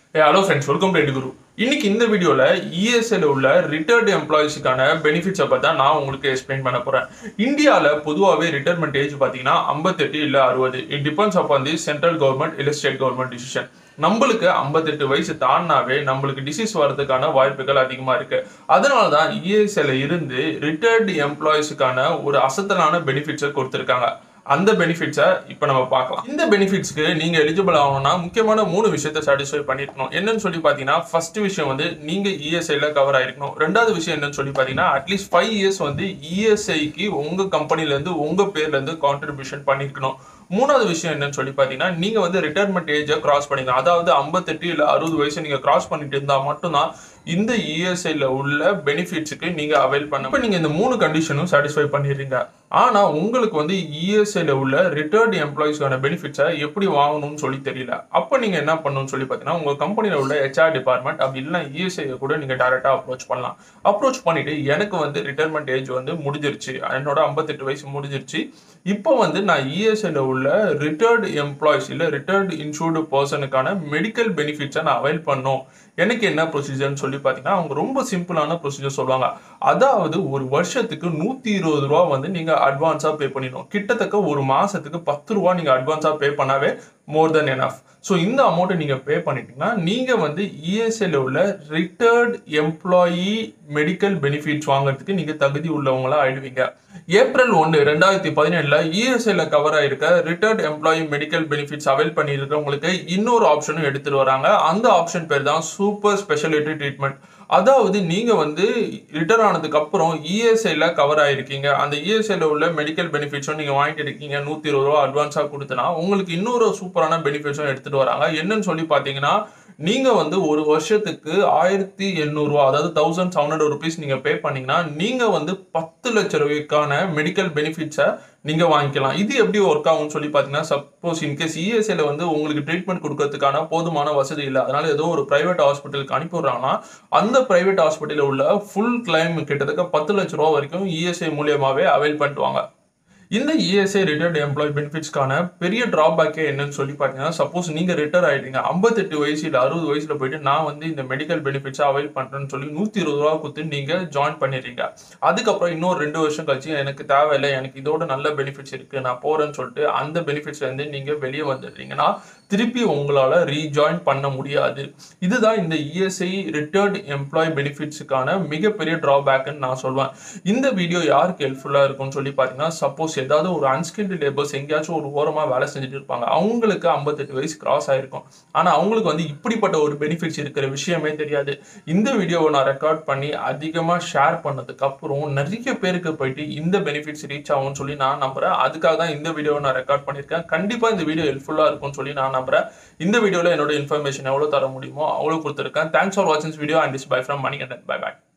A hello friends welcome to Guru இன்னைக்கு இந்த வீடியோல இஎஸ்எல் உள்ள ரிட்டையர்டு எம்ப்ளாயிஸுக்கான பெனிஃபிட்ஸை பற்றி தான் நான் உங்களுக்கு எக்ஸ்பிளைன் பண்ண போறேன் இந்தியாவில் பொதுவாகவே ரிட்டையர்மெண்ட் ஏஜ் பார்த்தீங்கன்னா ஐம்பத்தெட்டு இல்லை அறுபது it depends upon the central government இல்லை ஸ்டேட் கவர்மெண்ட் டிசிஷன் நம்மளுக்கு ஐம்பத்தெட்டு வயசு தாண்டினாவே நம்மளுக்கு டிசீஸ் வர்றதுக்கான வாய்ப்புகள் அதிகமாக இருக்கு அதனால தான் இஎஸ்எல்ல இருந்து ரிட்டையர்டு எம்ப்ளாயிஸுக்கான ஒரு அசத்தலான பெனிஃபிட்ஸை கொடுத்துருக்காங்க அந்த பெனிஃபிட்ஸை இப்போ நம்ம பார்க்கலாம் இந்த பெனிஃபிட்ஸ்க்கு நீங்க எலிஜிபிள் ஆகணும்னா முக்கியமான மூணு விஷயத்தை சாட்டிஸ்ஃபை பண்ணிருக்கணும் என்னன்னு சொல்லி பார்த்தீங்கன்னா ஃபர்ஸ்ட் விஷயம் வந்து நீங்க இஎஸ்ஐல கவர் ஆயிருக்கணும் ரெண்டாவது விஷயம் என்னன்னு சொல்லி பார்த்தீங்கன்னா அட்லீஸ்ட் ஃபைவ் இயர்ஸ் வந்து இஎஸ்ஐக்கு உங்க கம்பெனில இருந்து உங்க பேர்ல இருந்து கான்ட்ரிபியூஷன் பண்ணிருக்கணும் மூணாவது விஷயம் என்னன்னு சொல்லி பார்த்தீங்கன்னா நீங்க வந்து ரிட்டையர்மெண்ட் ஏஜை கிராஸ் பண்ணிக்கலாம் அதாவது ஐம்பத்தெட்டு இல்லை அறுபது வயசு நீங்க கிராஸ் பண்ணிட்டு இருந்தா மட்டும்தான் இந்த இஎஸ்ஐல உள்ள பெனிஃபிட்ஸுக்கு நீங்க அவைல் பண்ண இப்போ நீங்க இந்த மூணு கண்டிஷனும் சாட்டிஸ்ஃபை பண்ணிடுறீங்க ஆனா உங்களுக்கு வந்து இஎஸ்ஐல உள்ள ரிட்டையர்டு எம்ப்ளாயிஸ்க்கான பெனிஃபிட்ஸை எப்படி வாங்கணும்னு சொல்லி தெரியல அப்போ நீங்க என்ன பண்ணணும்னு சொல்லி பார்த்தீங்கன்னா உங்க கம்பெனியில் உள்ள ஹெச்ஆர் டிபார்ட்மெண்ட் அப்படி இல்லைனா இஎஸ்ஐ கூட நீங்க டேரக்டா அப்ரோச் பண்ணலாம் அப்ரோச் பண்ணிட்டு எனக்கு வந்து ரிட்டையர்மெண்ட் ஏஜ் வந்து முடிஞ்சிருச்சு என்னோட ஐம்பத்தெட்டு வயசு முடிஞ்சிருச்சு இப்போ வந்து நான் இஎஸ்ஐல உள்ள ரிட்டையர்டு எம்ப்ளாயிஸ் இல்லை ரிட்டையர்டு இன்சூர்டு பர்சனுக்கான மெடிக்கல் பெனிஃபிட்ஸை நான் அவைல் பண்ணும் எனக்கு என்ன ப்ரொசீஜர்னு சொல்லி பார்த்தீங்கன்னா அவங்க ரொம்ப சிம்பிளான ப்ரொசீஜர் சொல்லுவாங்க அதாவது ஒரு வருஷத்துக்கு நூற்றி இருபது ரூபா வந்து நீங்கள் அட்வான்ஸாக பே பண்ணிடணும் கிட்டத்தட்ட ஒரு மாதத்துக்கு பத்து ரூபா நீங்கள் அட்வான்ஸாக பே பண்ணாவே மோர் தென் எனஃப் ஸோ இந்த அமௌண்ட்டை நீங்கள் பே பண்ணிட்டீங்கன்னா நீங்கள் வந்து இஎஸ்ஐல உள்ள ரிட்டையர்ட் எம்ப்ளாயி மெடிக்கல் பெனிஃபிட்ஸ் வாங்குறதுக்கு நீங்கள் தகுதி உள்ளவங்களா ஆயிடுவீங்க ஏப்ரல் ஒன்று ரெண்டாயிரத்தி பதினேழுல இஎஸ்ஐல கவர் ஆயிருக்க retired employee medical benefits avail பண்ணியிருக்கிறவங்களுக்கு இன்னொரு ஆப்ஷனும் எடுத்துட்டு வராங்க அந்த ஆப்ஷன் பேர் தான் சூப்பர் ஸ்பெஷாலிட்டி ட்ரீட்மெண்ட் அதாவது நீங்க வந்து ரிட்டர்ன் ஆனதுக்கு அப்புறம் இஎஸ்ஐல கவர் ஆயிருக்கீங்க அந்த இஎஸ்ஐல உள்ள மெடிக்கல் பெனிஃபிட்ஸும் நீங்க வாங்கிட்டு இருக்கீங்க நூத்தி இருபது ரூபா அட்வான்ஸா கொடுத்தனா உங்களுக்கு இன்னொரு சூப்பரான பெனிஃபிட்ஸும் எடுத்துட்டு வராங்க என்னன்னு சொல்லி பாத்தீங்கன்னா நீங்க வந்து ஒரு வருஷத்துக்கு ஆயிரத்தி எண்ணூறுரூவா அதாவது தௌசண்ட் செவன் ஹண்ட்ரட் ருபீஸ் நீங்க பே பண்ணீங்கன்னா நீங்க வந்து பத்து லட்ச ரூபாய்க்கான மெடிக்கல் பெனிஃபிட்ஸை நீங்க வாங்கிக்கலாம் இது எப்படி ஒர்க் ஆகும்னு சொல்லி பாத்தீங்கன்னா சப்போஸ் இன்கேஸ் இஎஸ்ஐல வந்து உங்களுக்கு ட்ரீட்மெண்ட் கொடுக்கறதுக்கான போதுமான வசதி இல்லை அதனால ஏதோ ஒரு பிரைவேட் ஹாஸ்பிட்டலுக்கு அனுப்பிடுறாங்கன்னா அந்த பிரைவேட் ஹாஸ்பிட்டலில் உள்ள ஃபுல் கிளைம் கிட்டத்தட்ட பத்து லட்ச ரூபா வரைக்கும் இஎஸ்ஐ மூலியமாவே அவைல் பண்ணிட்டுவாங்க இந்த இஎஸ்ஐ ரிட்டையர்டு எம்ப்ளாய் பெனிஃபிட்ஸ்க்கான பெரிய டிராபேக்கே என்னன்னு சொல்லி பார்த்தீங்கன்னா சப்போஸ் நீங்கள் ரிட்டையர் ஆகிட்டீங்க ஐம்பத்தெட்டு வயசு இல்லை அறுபது வயசில் போயிட்டு நான் வந்து இந்த மெடிக்கல் பெனிஃபிட்ஸை அவைல் பண்ணுறேன்னு சொல்லி நூற்றி இருபது ரூபா கொடுத்து நீங்கள் ஜாயின் பண்ணிடுறீங்க அதுக்கப்புறம் இன்னொரு ரெண்டு வருஷம் கழிச்சு எனக்கு தேவையில்லை எனக்கு இதோட நல்ல பெனிஃபிட்ஸ் இருக்குது நான் போகிறேன்னு சொல்லிட்டு அந்த பெனிஃபிட்ஸ்லேருந்து நீங்கள் வெளியே வந்துடுறீங்கன்னா திருப்பி உங்களால் ரீஜாயின் பண்ண முடியாது இதுதான் இந்த இஎஸ்ஐ ரிட்டையர்டு எம்ப்ளாய் பெனிஃபிட்ஸுக்கான மிகப்பெரிய ட்ராபேக்குன்னு நான் சொல்வேன் இந்த வீடியோ யாருக்கு ஹெல்ப்ஃபுல்லாக இருக்கும்னு சொல்லி பார்த்தீங்கன்னா சப்போஸ் ஏதாவது ஒரு அன்ஸ்கில்டு லேபர்ஸ் எங்கேயாச்சும் ஒரு ஓரமாக வேலை செஞ்சுட்டு இருப்பாங்க அவங்களுக்கு ஐம்பத்தெட்டு வயசு கிராஸ் ஆயிருக்கும் ஆனால் அவங்களுக்கு வந்து இப்படிப்பட்ட ஒரு பெனிஃபிட்ஸ் இருக்கிற விஷயமே தெரியாது இந்த வீடியோவை நான் ரெக்கார்ட் பண்ணி அதிகமாக ஷேர் பண்ணதுக்கு அப்புறம் நிறைய பேருக்கு போயிட்டு இந்த பெனிஃபிட்ஸ் ரீச் ஆகும்னு சொல்லி நான் நம்புறேன் அதுக்காக தான் இந்த வீடியோவை நான் ரெக்கார்ட் பண்ணியிருக்கேன் கண்டிப்பாக இந்த வீடியோ ஹெல்ப்ஃபுல்லாக இருக்கும்னு சொல்லி நான் நம்புறேன் இந்த வீடியோவில் என்னோட இன்ஃபர்மேஷன் எவ்வளோ தர முடியுமோ அவ்வளோ கொடுத்துருக்கேன் தேங்க்ஸ் ஃபார் வாட்சிங் video and is bye from Manikandan bye by